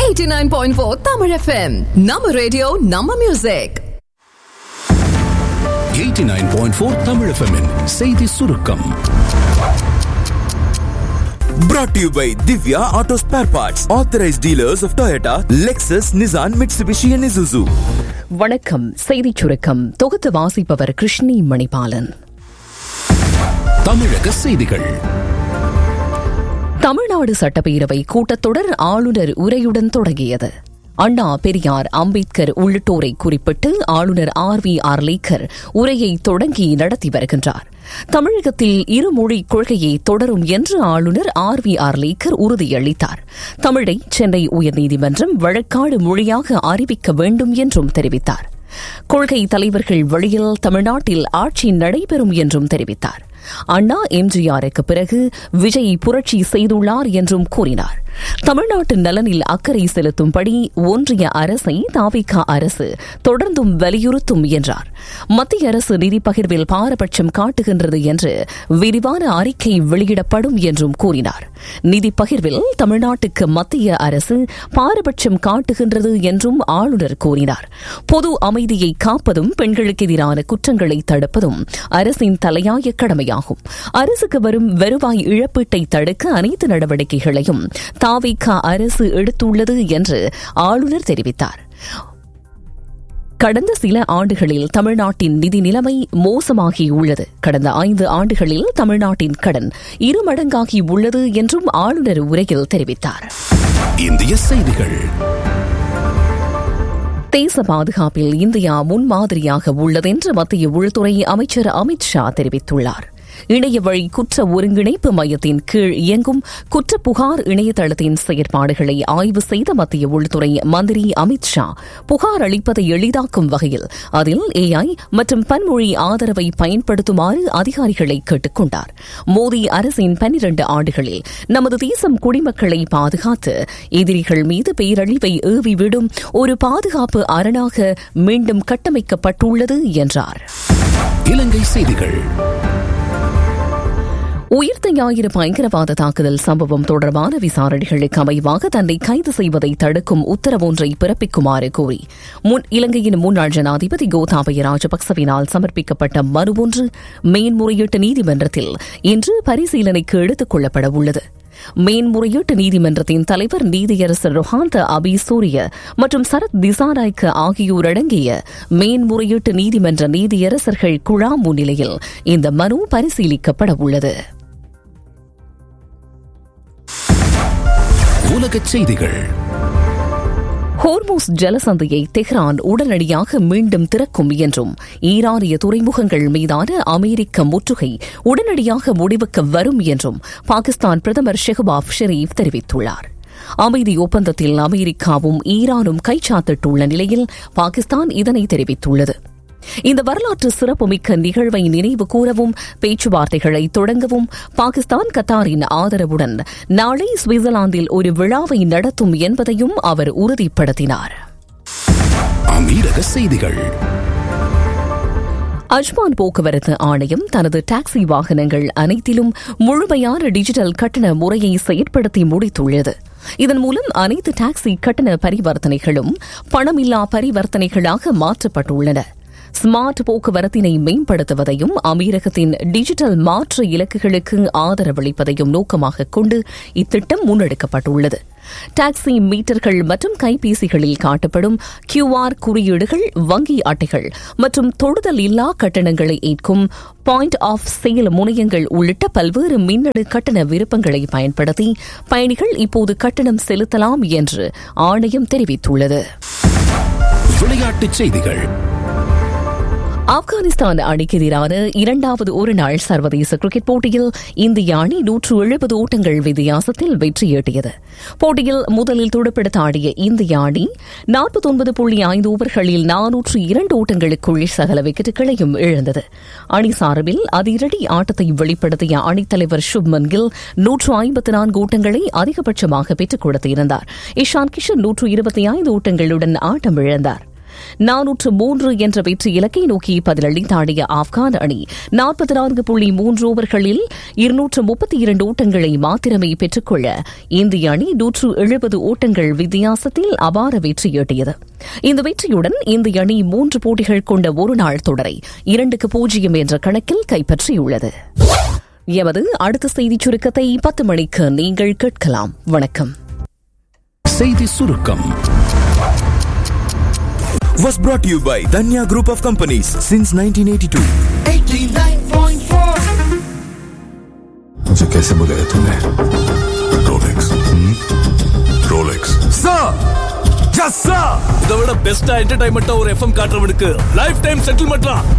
89.4 Tamil FM. Nama radio, Nama music. 89.4 Tamil FM -இன் செய்தி சுருக்கம் Brought to you by Divya Auto Spare Parts, authorized dealers of Toyota, Lexus, Nissan, Mitsubishi, and Isuzu. வணக்கம் செய்திச் சுருக்கம் தொகுத்து வாசிப்பவர் கிருஷ்ணி மணிபாலன் தமிழக செய்திகள் தமிழ்நாடு சட்டப்பேரவை கூட்டத்தொடர் ஆளுநர் உரையுடன் தொடங்கியது அண்ணா பெரியார் அம்பேத்கர் உள்ளிட்டோரை குறிப்பிட்டு ஆளுநர் ஆர் வி ஆர்லேக்கர் உரையை தொடங்கி நடத்தி வருகின்றார் தமிழகத்தில் இருமொழி கொள்கையை தொடரும் என்று ஆளுநர் ஆர் வி ஆர்லேக்கர் உறுதியளித்தார் தமிழை சென்னை உயர்நீதிமன்றம் வழக்காடு மொழியாக அறிவிக்க வேண்டும் என்றும் தெரிவித்தார் கொள்கை தலைவர்கள் வழியில் தமிழ்நாட்டில் ஆட்சி நடைபெறும் என்றும் தெரிவித்தார் அண்ணா எம்ஜிஆருக்கு பிறகு விஜய் புரட்சி செய்துள்ளார் என்றும் கூறினார் தமிழ்நாட்டு நலனில் அக்கறை செலுத்தும்படி ஒன்றிய அரசை தாவிகா அரசு தொடர்ந்தும் வலியுறுத்தும் என்றார் மத்திய அரசு நிதி பகிர்வில் பாரபட்சம் காட்டுகின்றது என்று விரிவான அறிக்கை வெளியிடப்படும் என்றும் கூறினார் நிதி பகிர்வில் தமிழ்நாட்டுக்கு மத்திய அரசு பாரபட்சம் காட்டுகின்றது என்றும் ஆளுநர் கூறினார் பொது அமைதியை காப்பதும் பெண்களுக்கு எதிரான குற்றங்களை தடுப்பதும் அரசின் தலையாய கடமையாகும் அரசுக்கு வரும் வருவாய் இழப்பீட்டை தடுக்க அனைத்து நடவடிக்கைகளையும் தாவிகா அரசு எடுத்துள்ளது என்று ஆளுநர் தெரிவித்தார் கடந்த சில ஆண்டுகளில் தமிழ்நாட்டின் நிதி நிலைமை மோசமாகியுள்ளது கடந்த ஐந்து ஆண்டுகளில் தமிழ்நாட்டின் கடன் இருமடங்காகி உள்ளது என்றும் ஆளுநர் உரையில் தெரிவித்தார் இந்திய செய்திகள் தேச பாதுகாப்பில் இந்தியா முன்மாதிரியாக உள்ளதென்று மத்திய உள்துறை அமைச்சர் அமித் ஷா தெரிவித்துள்ளார் இணைய வழி குற்ற ஒருங்கிணைப்பு மையத்தின் கீழ் இயங்கும் குற்ற புகார் இணையதளத்தின் செயற்பாடுகளை ஆய்வு செய்த மத்திய உள்துறை மந்திரி அமித் ஷா புகார் அளிப்பதை எளிதாக்கும் வகையில் அதில் ஏஐ மற்றும் பன்மொழி ஆதரவை பயன்படுத்துமாறு அதிகாரிகளை கேட்டுக் கொண்டார் மோடி அரசின் பன்னிரண்டு ஆண்டுகளில் நமது தேசம் குடிமக்களை பாதுகாத்து எதிரிகள் மீது பேரழிவை ஏவிவிடும் ஒரு பாதுகாப்பு அரணாக மீண்டும் கட்டமைக்கப்பட்டுள்ளது என்றார் இலங்கை செய்திகள் உயிர்த்த ஞாயிறு பயங்கரவாத தாக்குதல் சம்பவம் தொடர்பான விசாரணைகளுக்கு அமைவாக தன்னை கைது செய்வதை தடுக்கும் உத்தரவொன்றை பிறப்பிக்குமாறு கோரி முன் இலங்கையின் முன்னாள் ஜனாதிபதி கோத்தாபய ராஜபக்சவினால் சமர்ப்பிக்கப்பட்ட மனு ஒன்று மேன்முறையீட்டு நீதிமன்றத்தில் இன்று பரிசீலனைக்கு எடுத்துக் கொள்ளப்பட உள்ளது மேன்முறையீட்டு நீதிமன்றத்தின் தலைவர் நீதியரசர் ரொஹாந்த அபி சூரிய மற்றும் சரத் திசாநாய்க்கு ஆகியோர் அடங்கிய மேன்முறையீட்டு நீதிமன்ற நீதியரசர்கள் குழா முன்னிலையில் இந்த மனு பரிசீலிக்கப்பட உள்ளது உலகச் செய்திகள் ஹோர்மோஸ் ஜலசந்தையை தெஹ்ரான் உடனடியாக மீண்டும் திறக்கும் என்றும் ஈரானிய துறைமுகங்கள் மீதான அமெரிக்க முற்றுகை உடனடியாக முடிவுக்கு வரும் என்றும் பாகிஸ்தான் பிரதமர் ஷெஹபாப் ஷெரீப் தெரிவித்துள்ளார் அமைதி ஒப்பந்தத்தில் அமெரிக்காவும் ஈரானும் கைச்சாத்திட்டுள்ள நிலையில் பாகிஸ்தான் இதனை தெரிவித்துள்ளது இந்த வரலாற்று சிறப்புமிக்க நிகழ்வை நினைவு கூறவும் பேச்சுவார்த்தைகளை தொடங்கவும் பாகிஸ்தான் கத்தாரின் ஆதரவுடன் நாளை சுவிட்சர்லாந்தில் ஒரு விழாவை நடத்தும் என்பதையும் அவர் உறுதிப்படுத்தினார் அமீரக செய்திகள் அஜ்மான் போக்குவரத்து ஆணையம் தனது டாக்ஸி வாகனங்கள் அனைத்திலும் முழுமையான டிஜிட்டல் கட்டண முறையை செயற்படுத்தி முடித்துள்ளது இதன் மூலம் அனைத்து டாக்ஸி கட்டண பரிவர்த்தனைகளும் பணமில்லா பரிவர்த்தனைகளாக மாற்றப்பட்டுள்ளன ஸ்மார்ட் போக்குவரத்தினை மேம்படுத்துவதையும் அமீரகத்தின் டிஜிட்டல் மாற்று இலக்குகளுக்கு ஆதரவளிப்பதையும் நோக்கமாக கொண்டு இத்திட்டம் முன்னெடுக்கப்பட்டுள்ளது டாக்ஸி மீட்டர்கள் மற்றும் கைபேசிகளில் காட்டப்படும் கியூஆர் குறியீடுகள் வங்கி அட்டைகள் மற்றும் தொடுதல் இல்லா கட்டணங்களை ஏற்கும் பாயிண்ட் ஆஃப் சேல் முனையங்கள் உள்ளிட்ட பல்வேறு மின்னணு கட்டண விருப்பங்களை பயன்படுத்தி பயணிகள் இப்போது கட்டணம் செலுத்தலாம் என்று ஆணையம் தெரிவித்துள்ளது விளையாட்டுச் செய்திகள் ஆப்கானிஸ்தான் அணிக்கு எதிரான இரண்டாவது ஒருநாள் சர்வதேச கிரிக்கெட் போட்டியில் இந்திய அணி நூற்று எழுபது ஓட்டங்கள் வித்தியாசத்தில் வெற்றியீட்டியது போட்டியில் முதலில் துடுப்படுத்த ஆடிய இந்திய அணி நாற்பத்தொன்பது புள்ளி ஐந்து ஓவர்களில் நானூற்று இரண்டு ஓட்டங்களுக்குள் சகல விக்கெட்டுகளையும் இழந்தது அணி சார்பில் அதிரடி ஆட்டத்தை வெளிப்படுத்திய அணித்தலைவர் சுப்மன் கில் நூற்று ஐம்பத்து நான்கு ஓட்டங்களை அதிகபட்சமாக பெற்றுக் கொடுத்திருந்தார் இஷான் கிஷன் நூற்று இருபத்தி ஐந்து ஓட்டங்களுடன் ஆட்டம் இழந்தார் நானூற்று மூன்று என்ற வெற்றி இலக்கை நோக்கி பதிலளித்த ஆடிய ஆப்கான் அணி நாற்பத்தி நான்கு புள்ளி மூன்று ஓவர்களில் இருநூற்று முப்பத்தி இரண்டு ஓட்டங்களை மாத்திரமே பெற்றுக்கொள்ள இந்திய அணி நூற்று எழுபது ஓட்டங்கள் வித்தியாசத்தில் அபார வெற்றி ஈட்டியது இந்த வெற்றியுடன் இந்திய அணி மூன்று போட்டிகள் கொண்ட ஒருநாள் தொடரை இரண்டுக்கு பூஜ்ஜியம் என்ற கணக்கில் கைப்பற்றியுள்ளது எமது அடுத்த செய்திச் சுருக்கத்தை பத்து மணிக்கு நீங்கள் கேட்கலாம் வணக்கம் செய்தி சுருக்கம் Was brought to you by Danya Group of Companies since 1982. मुझे कैसे बुलाया तूने रोलेक्स रोलेक्स இதை விட பெஸ்டா என்டர்டைன்மெண்டா ஒரு எஃப்எம் காட்டுறவனுக்கு லைஃப் டைம் செட்டில்மெண்ட்லாம்